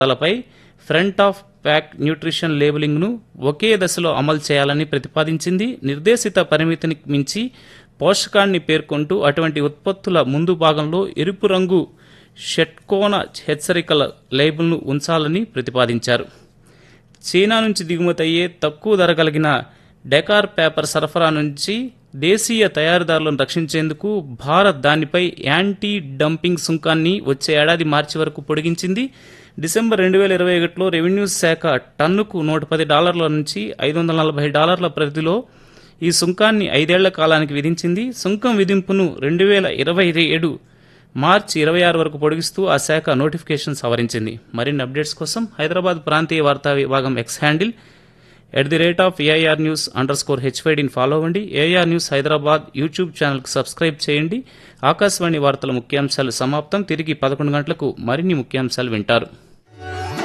పదార్థాలపై front of pack nutrition లేబులింగ్ను ఒకే దశలో అమలు చేయాలని ప్రతిపాదించింది నిర్దేశిత పరిమితిని మించి పోషకాన్ని పేర్కొంటూ అటువంటి ఉత్పత్తుల ముందు భాగంలో ఎరుపు రంగు షట్కోణ హెచ్చరికల లేబుల్ను ఉంచాలని ప్రతిపాదించారు చైనా నుంచి దిగుమతి అయ్యే తక్కువ ధర కలిగిన డెకార్ పేపర్ సరఫరా నుంచి దేశీయ తయారీదారులను రక్షించేందుకు భారత్ దానిపై యాంటీ డంపింగ్ సుంకాన్ని వచ్చే ఏడాది మార్చి వరకు పొడిగించింది డిసెంబర్ రెండు వేల ఇరవై ఒకటిలో రెవెన్యూ శాఖ టన్నుకు నూట పది డాలర్ల నుంచి ఐదు వందల నలభై డాలర్ల పరిధిలో ఈ సుంకాన్ని ఐదేళ్ల కాలానికి విధించింది సుంకం విధింపును రెండు వేల ఇరవై ఏడు మార్చి ఇరవై ఆరు వరకు పొడిగిస్తూ ఆ శాఖ నోటిఫికేషన్ సవరించింది మరిన్ని అప్డేట్స్ కోసం హైదరాబాద్ ప్రాంతీయ వార్తా విభాగం X handle at the rate of AIR news underscore హెచ్వైడిని ఫాలో అవ్వండి ఏఐఆర్ న్యూస్ హైదరాబాద్ యూట్యూబ్ ఛానల్కి సబ్స్క్రైబ్ చేయండి ఆకాశవాణి వార్తల ముఖ్యాంశాలు సమాప్తం తిరిగి పదకొండు గంటలకు మరిన్ని ముఖ్యాంశాలు వింటారు